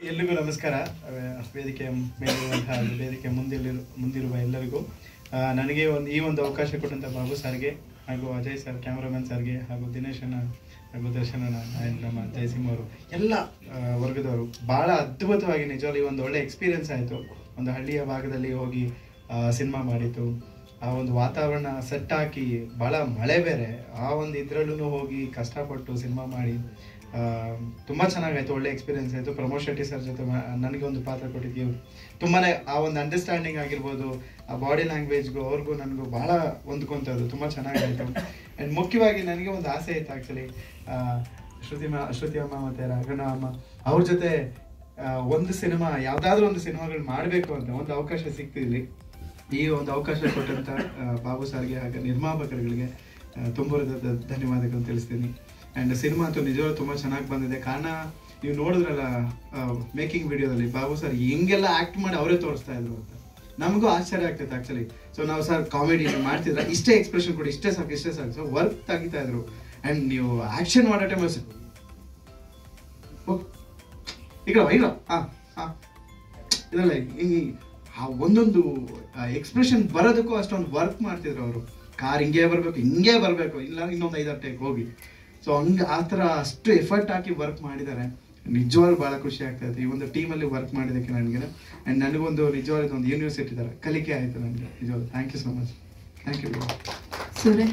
ಎಲ್ಲಿಗೂ ನಮಸ್ಕಾರ ಅಹ್, ವೇದಿಕೆ ಮೇಲಿರುವಂತಹ ವೇದಿಕೆ ಮುಂದಿರುವ ಮುಂದಿರುವ ಎಲ್ಲರಿಗೂ ಆ, ನನಗೆ ಒಂದು ಈ ಒಂದು ಅವಕಾಶ ಕೊಟ್ಟಂತ ಬಾಬು ಸರ್ಗೆ ಹಾಗೂ ಅಜಯ್ ಸರ್ ಕ್ಯಾಮರಾಮನ್ ಸರ್ಗೆ ಹಾಗೂ ದಿನೇಶ್ ಅಣ್ಣ ಹಾಗೂ ದರ್ಶನ್ ಅಣ್ಣ and ನಮ್ಮ ಜಯಸಿಂಹ ಅವರು ಎಲ್ಲ ಆ, ವರ್ಗದವರು ಬಹಳ ಅದ್ಭುತವಾಗಿ ನಿಜವಾಗಿ ಒಂದು ಒಳ್ಳೆ ಎಕ್ಸ್ಪೀರಿಯನ್ಸ್ ಆಯಿತು ಒಂದು ಹಳ್ಳಿಯ ಭಾಗದಲ್ಲಿ ಹೋಗಿ ಸಿನಿಮಾ ಮಾಡಿತ್ತು ಆ ಒಂದು ವಾತಾವರಣ ಸೆಟ್ ಹಾಕಿ ಬಹಳ ಮಳೆ ಬೇರೆ ಆ ಒಂದು ಇದ್ರಲ್ಲೂ ಹೋಗಿ ಕಷ್ಟಪಟ್ಟು ಸಿನಿಮಾ ಮಾಡಿ ಆ, ತುಂಬಾ ಚೆನ್ನಾಗಾಯ್ತು ಒಳ್ಳೆ ಎಕ್ಸ್ಪೀರಿಯನ್ಸ್ ಆಯ್ತು ಪ್ರಮೋದ್ ಶೆಟ್ಟಿ ಸರ್ ಜೊತೆ ಮಾ- ನನಗೆ ಒಂದು ಪಾತ್ರ ಕೊಟ್ಟಿದ್ದೀವಿ ತುಂಬಾನೇ ಆ ಒಂದು ಅಂಡರ್ಸ್ಟ್ಯಾಂಡಿಂಗ್ ಆಗಿರ್ಬೋದು ಆ ಬಾಡಿ ಲ್ಯಾಂಗ್ವೇಜ್ಗೂ ಅವ್ರಿಗೂ ನನಗೂ ಬಹಳ ಹೊಂದ್ಕೊಂತದ್ದು ತುಂಬಾ ಚೆನ್ನಾಗಾಯ್ತು ಅಂಡ್ ಮುಖ್ಯವಾಗಿ ನನಗೆ ಒಂದು ಆಸೆ ಇತ್ತು ಆಕ್ಚುಲಿ ಶ್ರುತಿ ಮಾ ಶ್ರುತಿ ಅಮ್ಮ ಮತ್ತೆ ರಾಘಣ್ಣ ಅಮ್ಮ ಅವ್ರ ಜೊತೆ ಆ, ಒಂದು ಸಿನಿಮಾ ಯಾವ್ದಾದ್ರು ಒಂದು ಸಿನಿಮಾಗಳು ಮಾಡಬೇಕು ಅಂತ ಒಂದು ಅವಕಾಶ ಸಿಕ್ತಿರ್ಲಿ ಈ ಒಂದು ಅವಕಾಶ ಕೊಟ್ಟಂತ ಆ, ಬಾಬು ಸರ್ಗೆ ಹಾಗೆ ನಿರ್ಮಾಪಕರುಗಳಿಗೆ ಆ, ತುಂಬ ಹೃದಯದ ಧನ್ಯವಾದಗಳು ತಿಳಿಸ್ತೀನಿ ಅಂಡ್ ಸಿನಿಮಾ ಅಂತೂ ನಿಜವಾಗ್ಲೂ ತುಂಬಾ ಚೆನ್ನಾಗಿ ಬಂದಿದೆ ಕಾರಣ ನೀವು ನೋಡಿದ್ರಲ್ಲ ಮೇಕಿಂಗ್ ವಿಡಿಯೋದಲ್ಲಿ ಬಾಬು ಸರ್ ಹೆಂಗೆಲ್ಲ ಆಕ್ಟ್ ಮಾಡಿ ಅವರೇ ತೋರಿಸ್ತಾ ಇದ್ರು ಅಂತ ನಮಗೂ ಆಶ್ಚರ್ಯ ಆಗ್ತೈತೆ ಆಕ್ಚುಲಿ ಸೊ ನಾವು ಸರ್ ಕಾಮಿಡಿ ಮಾಡ್ತಿದ್ರ ಇಷ್ಟೇ ಎಕ್ಸ್ಪ್ರೆಷನ್ ಕೊಡಿ ಇಷ್ಟೇ ಸಾಕು ಇಷ್ಟೇ ಸಾಕು ಸೊ ವರ್ಕ್ ತೆಗಿತಾ ಇದ್ರು ಅಂಡ್ ನೀವು ಆಕ್ಷನ್ ಮಾಡೋ ಟೈಮ್ ಈಗ ಈಗ ಹಾ ಹಾ ಇದಲ್ಲ ಹಿಂಗೆ ಆ ಒಂದೊಂದು ಎಕ್ಸ್ಪ್ರೆಷನ್ ಬರೋದಕ್ಕೂ ಅಷ್ಟೊಂದು ವರ್ಕ್ ಮಾಡ್ತಿದ್ರು ಅವರು ಕಾರ್ ಹಿಂಗೆ ಬರಬೇಕು ಹಿಂಗೆ ಬರಬೇಕು ಇಲ್ಲ ಇನ್ನೊಂದು ಐದಾರು ಟೇಕ್ ಹೋಗಿ ಸೊ ಹಂಗೆ ಆ ಥರ ಅಷ್ಟು ಎಫರ್ಟ್ ಹಾಕಿ ವರ್ಕ್ ಮಾಡಿದ್ದಾರೆ ನಿಜವಾಗ್ಲೂ ಭಾಳ ಖುಷಿ ಆಗ್ತೈತೆ ಈ ಒಂದು ಟೀಮಲ್ಲಿ ವರ್ಕ್ ಮಾಡಿದ್ದಕ್ಕೆ ನನಗೆ ಆ್ಯಂಡ್ ನನಗೊಂದು ನಿಜವಾದ ಒಂದು ಯೂನಿವರ್ಸಿಟಿ ಥರ ಕಲಿಕೆ ಆಯಿತು ನನಗೆ ನಿಜವಾಗ್ಲೂ thank you so much thank you Surya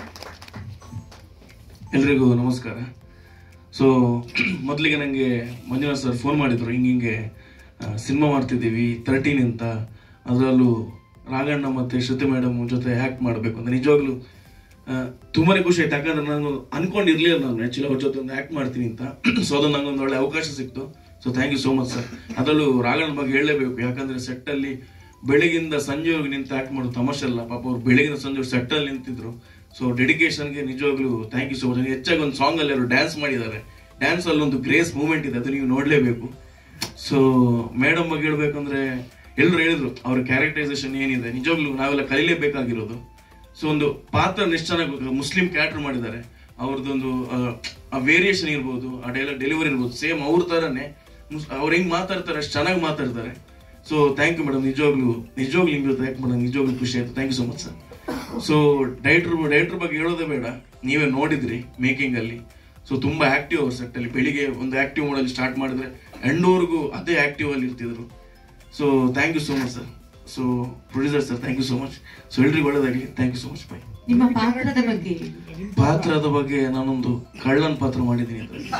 ಎಲ್ರಿಗೂ ನಮಸ್ಕಾರ ಸೊ ಮೊದಲಿಗೆ ನನಗೆ ಮಂಜುನಾಥ್ ಸರ್ ಫೋನ್ ಮಾಡಿದ್ರು ಹಿಂಗೆ ಹಿಂಗೆ ಸಿನಿಮಾ ಮಾಡ್ತಿದ್ದೀವಿ ತರ್ಟೀನ್ ಅಂತ ಅದರಲ್ಲೂ ರಾಘಣ್ಣ ಮತ್ತು ಶ್ರುತಿ ಮೇಡಮ್ ಜೊತೆ ಆ್ಯಕ್ಟ್ ಮಾಡಬೇಕು ಅಂತ ನಿಜವಾಗ್ಲೂ ಆ, ತುಂಬಾನೇ ಖುಷಿ ಆಯ್ತು ಯಾಕಂದ್ರೆ ನಾನು ಅನ್ಕೊಂಡಿರ್ಲಿಲ್ಲ ನಾನು ಆ್ಯಕ್ಚುಲಿ ಅವ್ರ ಜೊತೆ ಒಂದು ಆ್ಯಕ್ಟ್ ಮಾಡ್ತೀನಿ ಅಂತ ಸೊ ಅದು ನಂಗೊಂದು ಒಳ್ಳೆ ಅವಕಾಶ ಸಿಕ್ತು so thank you so much sir ಅದರಲ್ಲೂ ರಾಘಣ್ಣ ಬಗ್ಗೆ ಹೇಳಲೇಬೇಕು ಯಾಕಂದ್ರೆ ಸೆಟ್ಟಲ್ಲಿ ಬೆಳಗಿಂದ ಸಂಜೆವರೆಗೆ ನಿಂತು ಆ್ಯಕ್ಟ್ ಮಾಡೋದು ತಮಾಷೆ ಅಲ್ಲ ಪಾಪ ಅವ್ರು ಬೆಳಗಿನ ಸಂಜೆ ಸೆಟ್ಟಲ್ಲಿ ನಿಂತಿದ್ರು ಸೊ ಡೆಡಿಕೇಶನ್ಗೆ ನಿಜವಾಗ್ಲೂ ಥ್ಯಾಂಕ್ ಯು ಸೊ ಮಚ್ ಹೆಚ್ಚಾಗಿ ಒಂದು ಸಾಂಗ್ ಅಲ್ಲಿ ಅವರು ಡ್ಯಾನ್ಸ್ ಮಾಡಿದ್ದಾರೆ ಡ್ಯಾನ್ಸ್ ಅಲ್ಲಿ ಒಂದು ಗ್ರೇಸ್ ಮೂವ್ಮೆಂಟ್ ಇದೆ ಅದು ನೀವು ನೋಡಲೇಬೇಕು ಸೊ ಮೇಡಮ್ ಬಗ್ಗೆ ಹೇಳ್ಬೇಕಂದ್ರೆ ಎಲ್ಲರೂ ಹೇಳಿದ್ರು ಅವ್ರ ಕ್ಯಾರೆಕ್ಟರೈಸೇಷನ್ ಏನಿದೆ ನಿಜವಾಗ್ಲೂ ನಾವೆಲ್ಲ ಕಲಿಲೇಬೇಕಾಗಿರೋದು ಸೊ ಒಂದು ಪಾತ್ರ ಎಷ್ಟು ಚೆನ್ನಾಗಿ ಮುಸ್ಲಿಂ ಕ್ಯಾರೆಕ್ಟರ್ ಮಾಡಿದ್ದಾರೆ ಅವ್ರದ್ದೊಂದು ಆ ವೇರಿಯೇಷನ್ ಇರ್ಬೋದು ಆ ಡೈಲಾಗ್ ಡೆಲಿವರಿ ಇರ್ಬೋದು ಸೇಮ್ ಅವ್ರ ತರನೇ ಅವ್ರು ಹೆಂಗ್ ಮಾತಾಡ್ತಾರೆ ಅಷ್ಟು ಚೆನ್ನಾಗಿ ಮಾತಾಡ್ತಾರೆ ಸೊ ಥ್ಯಾಂಕ್ ಯು ಮೇಡಮ್ ನಿಜವಾಗ್ಲೂ ನಿಜವಾಗ್ಲೂ ನಿಮ್ ಜೊತೆ ಯಾಕೆ ಮೇಡಮ್ ನಿಜವಾಗ್ಲೂ ಖುಷಿ ಆಯ್ತು thank you so much sir so director director ಬಗ್ಗೆ ಹೇಳೋದೇ ಬೇಡ ನೀವೇ ನೋಡಿದ್ರಿ ಮೇಕಿಂಗ್ ಅಲ್ಲಿ ಸೊ ತುಂಬಾ ಆಕ್ಟಿವ್ ಅವ್ರ ಸೆಟ್ ಅಲ್ಲಿ ಬೆಳಿಗ್ಗೆ ಒಂದು ಆಕ್ಟಿವ್ ಮಾಡಲ್ಲಿ ಸ್ಟಾರ್ಟ್ ಮಾಡಿದ್ರೆ ಎಂಡ್ವರೆಗೂ ಅದೇ ಆಕ್ಟಿವ್ ಅಲ್ಲಿ ಇರ್ತಿದ್ರು so thank you so much sir so producer sir thank you so much so ಎಲ್ರಿಗೂ ಒಳ್ಳೇದಾಗಲಿ thank you so much bye ನಿಮ್ಮ ಪಾತ್ರದ ಬಗ್ಗೆ ಪಾತ್ರದ ಬಗ್ಗೆ ನಾನೊಂದು ಕಳ್ಳನ್ ಪಾತ್ರ ಮಾಡಿದ್ದೀನಿ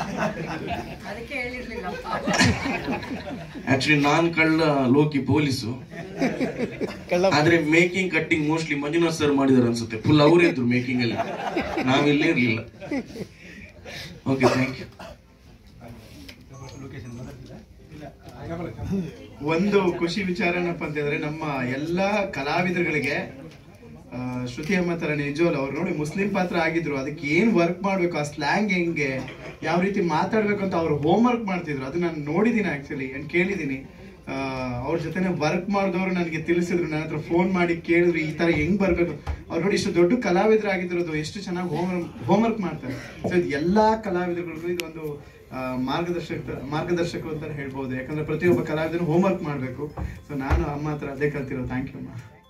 ಅದಕ್ಕೆ ಹೇಳಿರ್ಲಿಲ್ಲ ಆಕ್ಚುಲಿ ನಾನ್ ಕಳ್ಳ ಲೋಕಿ ಪೊಲೀಸು ಆದ್ರೆ making cutting mostly Manjunath sir ಮಾಡಿದಾರೆ ಅನ್ಸುತ್ತೆ ಫುಲ್ ಅವರೇ ಇದ್ರು ಮೇಕಿಂಗ್ ಅಲ್ಲಿ ನಾವಿಲ್ಲೇ ಇರ್ಲಿಲ್ಲ ಓಕೆ ಥ್ಯಾಂಕ್ ಯು ಒಂದು ಖುಷಿ ವಿಚಾರ ಏನಪ್ಪ ಅಂತಂದ್ರೆ ನಮ್ಮ ಎಲ್ಲಾ ಕಲಾವಿದರುಗಳಿಗೆ ಆ, ಶ್ರುತಿ ಅಮ್ಮ ತರ ನಿಜವಲ್ಲ ಅವ್ರು ನೋಡಿ ಮುಸ್ಲಿಂ ಪಾತ್ರ ಆಗಿದ್ರು ಅದಕ್ಕೆ ಏನ್ ವರ್ಕ್ ಮಾಡ್ಬೇಕು ಆ ಸ್ಲ್ಯಾಂಗ್ ಹೆಂಗೆ ಯಾವ ರೀತಿ ಮಾತಾಡ್ಬೇಕು ಅಂತ ಅವ್ರು ಹೋಮ್ ವರ್ಕ್ ಮಾಡ್ತಿದ್ರು ಅದು ನಾನು ನೋಡಿದೀನಿ ಆಕ್ಚುಲಿ ಅಂಡ್ ಕೇಳಿದೀನಿ ಆ, ಅವ್ರ ಜೊತೆನೆ ವರ್ಕ್ ಮಾಡಿದವರು ನನಗೆ ತಿಳಿಸಿದ್ರು ನನ್ನ ಹತ್ರ ಫೋನ್ ಮಾಡಿ ಕೇಳಿದ್ರು ಈ ತರ ಹೆಂಗ್ ಬರ್ಬೇಕು ಅವ್ರು ನೋಡಿ ಇಷ್ಟು ದೊಡ್ಡ ಕಲಾವಿದರಾಗಿದ್ರದು ಎಷ್ಟು ಚೆನ್ನಾಗಿ ಹೋಮ್ ಹೋಮ್ ವರ್ಕ್ ಮಾಡ್ತಾರೆ ಸೊ ಇದು ಎಲ್ಲಾ ಕಲಾವಿದರಿಗೂ ಇದೊಂದು ಆ, ಮಾರ್ಗದರ್ಶಕ ಮಾರ್ಗದರ್ಶಕರು ಅಂತ ಹೇಳ್ಬೋದು ಯಾಕಂದ್ರೆ ಪ್ರತಿಯೊಬ್ಬ ಕಲಾವಿದರು ಹೋಮ್ ವರ್ಕ್ ಮಾಡಬೇಕು ಸೊ ನಾನು ಅಮ್ಮ ಹತ್ರ ಅದೇ ಕಲ್ತಿರೋ ಥ್ಯಾಂಕ್ ಯು ಅಮ್ಮ